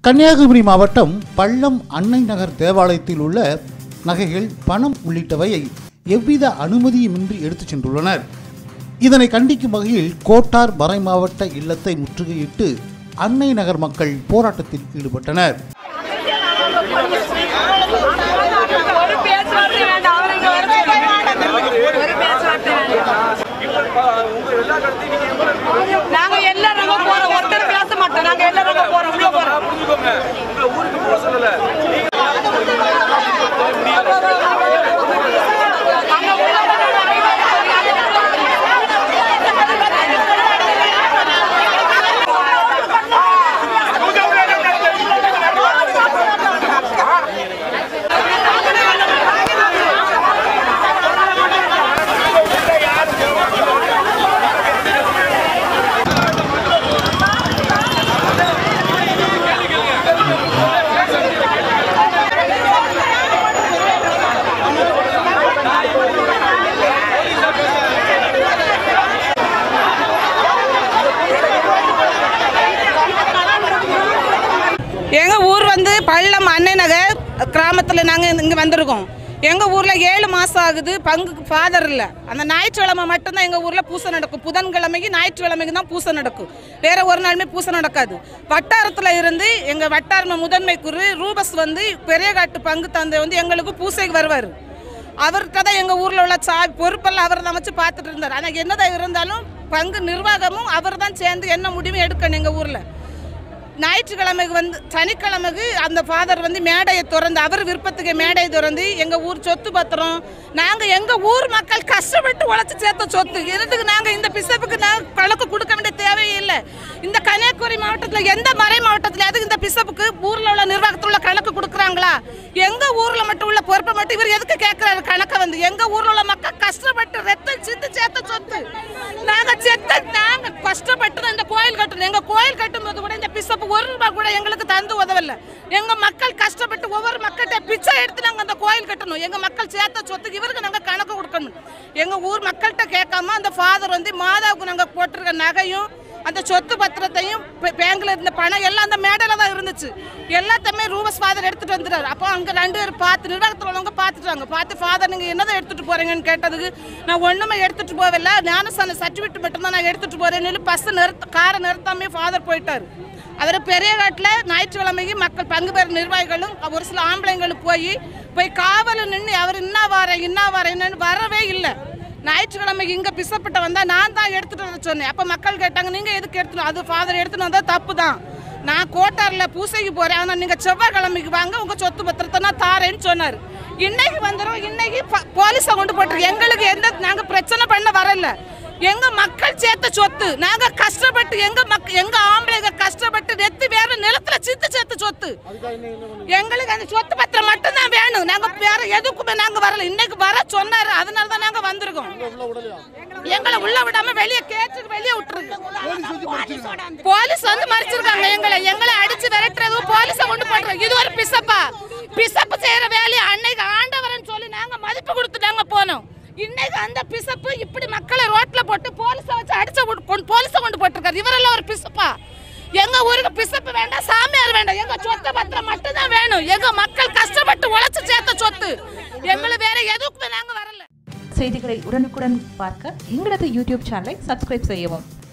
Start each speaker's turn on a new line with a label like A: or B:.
A: கன்னியாகுமரி மாவட்டம் பள்ளம் அன்னை நகர் தேவாலயத்தில் உள்ள நகைகள் பணம் உள்ளிட்டவையை எவ்வித அனுமதியுமின்றி எடுத்துச் சென்றுள்ளனர் இதனை கண்டிக்கும் வகையில் கோட்டார் மறை மாவட்ட இல்லத்தை முற்றுகையிட்டு அன்னை நகர் மக்கள் போராட்டத்தில் ஈடுபட்டனர்
B: ஒரு பேச்சுவார்த்தை வேண்டாம் அவர் இங்க வரவே ஒரு பேச்சுவார்த்தை வேண்டாம் நாங்க எல்லாரும் அங்க போறோம் ஒருத்தர் பேச மாட்டோம் நாங்க எல்லாரும் அங்க போறோம் உள்ள போறோம்
C: புரிஞ்சுக்கோங்க உங்களை ஊருக்கு போக சொல்லல
B: அங்க உள்ள
D: எங்கள் ஊர் வந்து பள்ளம் அன்னை நகர் கிராமத்தில் நாங்கள் இங்கே வந்திருக்கோம் எங்கள் ஊரில் ஏழு மாதம் ஆகுது பங்குக்கு ஃபாதர் இல்லை அந்த ஞாயிற்றுக்கிழமை மட்டும்தான் எங்கள் ஊரில் பூசை நடக்கும் புதன்கிழமைக்கு ஞாயிற்றுக்கிழமைக்கு தான் பூசை நடக்கும் வேற ஒரு நாளுமே பூசை நடக்காது வட்டாரத்தில் இருந்து எங்கள் வட்டார முதன்மை குரு ரூபஸ் வந்து பெரியகாட்டு பங்கு தந்தை வந்து எங்களுக்கு பூசைக்கு வருவார் அவர்கிட்ட தான் எங்கள் ஊரில் உள்ள சா பொறுப்பெல்லாம் அவர் தான் வச்சு பார்த்துட்டு இருந்தார் ஆனால் என்னதான் இருந்தாலும் பங்கு நிர்வாகமும் அவர் தான் சேர்ந்து என்ன முடிவும் எடுக்கணும் எங்கள் ஊரில் ஞாயிற்றுக்கிழமைக்கு வந்து சனிக்கிழமைக்கு அந்த ஃபாதர் வந்து மேடையை திறந்து அவர் விருப்பத்துக்கு மேடையை திறந்து எங்கள் ஊர் சொத்து பத்திரம் நாங்கள் எங்கள் ஊர் மக்கள் கஷ்டப்பட்டு உழைச்சி சேர்த்த சொத்து இதுக்கு நாங்கள் இந்த பிசப்புக்கு நாங்கள் கணக்கு கொடுக்க வேண்டிய தேவையே இல்லை இந்த கன்னியாகுமரி மாவட்டத்தில் எந்த மறை மாவட்டத்தில் எதுக்கு இந்த பிசப்புக்கு ஊரில் உள்ள நிர்வாகத்தில் உள்ள கணக்கு கொடுக்குறாங்களா எங்கள் ஊரில் மட்டும் உள்ள பொறுப்பை மட்டும் இவர் எதுக்கு கேட்குறாரு கணக்கை வந்து எங்கள் ஊரில் உள்ள மக்கள் கஷ்டப்பட்டு ரத்தம் சிந்து சேர்த்த சொத்து நாங்கள் செத்த நாங்கள் கஷ்டப்பட்டு தான் இந்த கோயில் கட்டணும் எங்கள் கோயில் கட்டும்போது கூட இந்த பிசப்பு ஒரு ரூபாய் கூட எங்களுக்கு தந்து உதவல எங்க மக்கள் கஷ்டப்பட்டு ஒவ்வொரு மக்கள்கிட்ட பிச்சை எடுத்து நாங்க அந்த கோயில் கட்டணும் எங்க மக்கள் சேர்த்த சொத்துக்கு இவருக்கு நாங்க கணக்கு கொடுக்கணும் எங்க ஊர் மக்கள்கிட்ட கேட்காம அந்த ஃபாதர் வந்து மாதாவுக்கு நாங்க போட்டிருக்க நகையும் அந்த சொத்து பத்திரத்தையும் பே- பேங்க்ல இருந்த பணம் எல்லாம் அந்த மேடையில தான் இருந்துச்சு எல்லாத்தையுமே ரூபஸ் ஃபாதர் எடுத்துட்டு வந்துட்டாரு அப்போ அங்க ரெண்டு பேர் பார்த்து நிர்வாகத்தில் உள்ளவங்க பார்த்துட்டாங்க பார்த்து ஃபாதர் நீங்க என்னதான் எடுத்துட்டு போறீங்கன்னு கேட்டதுக்கு நான் ஒண்ணுமே எடுத்துட்டு போகல ஞானசான சர்டிஃபிகேட் மட்டும் தான் நான் எடுத்துட்டு போறேன்னு பஸ் நிறுத்த காரை நிறுத்தாமே ஃபாதர் போயிட்டாரு அவர் பெரிய காட்டில் ஞாயிற்றுக்கிழமைக்கு மக்கள் பங்கு பெறும் நிர்வாகிகளும் ஒரு சில ஆம்பளைங்களும் போய் போய் காவலில் நின்று அவர் இன்னா வாரேன் இன்னா வாரேன்னு வரவே இல்லை ஞாயிற்றுக்கிழமைக்கு இங்கே பிசப்பட்ட வந்தால் நான் தான் எடுத்துட்டு வர சொன்னேன் அப்போ மக்கள் கேட்டாங்க நீங்கள் எதுக்கு எடுத்துட்டு அது ஃபாதர் எடுத்துட்டு வந்தால் தப்பு தான் நான் கோட்டாரில் பூசைக்கு போகிறேன் ஆனால் நீங்கள் செவ்வாய்க்கிழமைக்கு வாங்க உங்கள் சொத்து பத்திரத்தை நான் தாரேன்னு சொன்னார் இன்னைக்கு வந்துடும் இன்னைக்கு ப- போலீஸை கொண்டு போட்டிருக்கு எங்களுக்கு எந்த நாங்கள் பிரச்சனை பண்ண வரல எங்க மக்கள் சேர்த்த சொத்து நாங்க கஷ்டப்பட்டு எங்க மக்க எங்க ஆம்பளைங்க கஷ்டப்பட்டு நெத்து வேற நிலத்துல சித்து சேர்த்த சொத்து எங்களுக்கு அந்த சொத்து பத்திரம் மட்டும் தான் வேணும் நாங்க வேற எதுக்குமே நாங்க வரல இன்னைக்கு வர சொன்னாரு அதனால தான் நாங்க வந்திருக்கோம் எங்களை உள்ள விடாம வெளியே கேட்டு வெளியே விட்டுருக்கு போலீஸ் வந்து மறைச்சிருக்காங்க எங்களை எங்களை அடிச்சு விரட்டுறது போலீஸ கொண்டு போடுறோம் இது ஒரு பிசப்பா பிசப்பு செய்யற வேலையை அன்னைக்கு ஆண்டவரன் சொல்லி நாங்க மதிப்பு கொடுத்து நாங்க போனோம் இன்னைக்கு அந்த பிசப்பு இப்படி மக்களை ரோட்ல போட்டு போலீஸ வச்சு அடிச்ச போலீஸ கொண்டு போட்டிருக்காரு இவரெல்லாம் ஒரு பிசப்பா எங்க ஊருக்கு பிசப்பு வேண்டாம் சாமியார் வேண்டாம் எங்க சொத்து பத்திரம் மட்டும் தான் வேணும் எங்க மக்கள் கஷ்டப்பட்டு உழைச்சு சேர்த்த சொத்து எங்களை வேற எதுக்குமே நாங்க வரல
E: செய்திகளை உடனுக்குடன் பார்க்க எங்களது யூடியூப் சேனலை சப்ஸ்கிரைப் செய்யவும்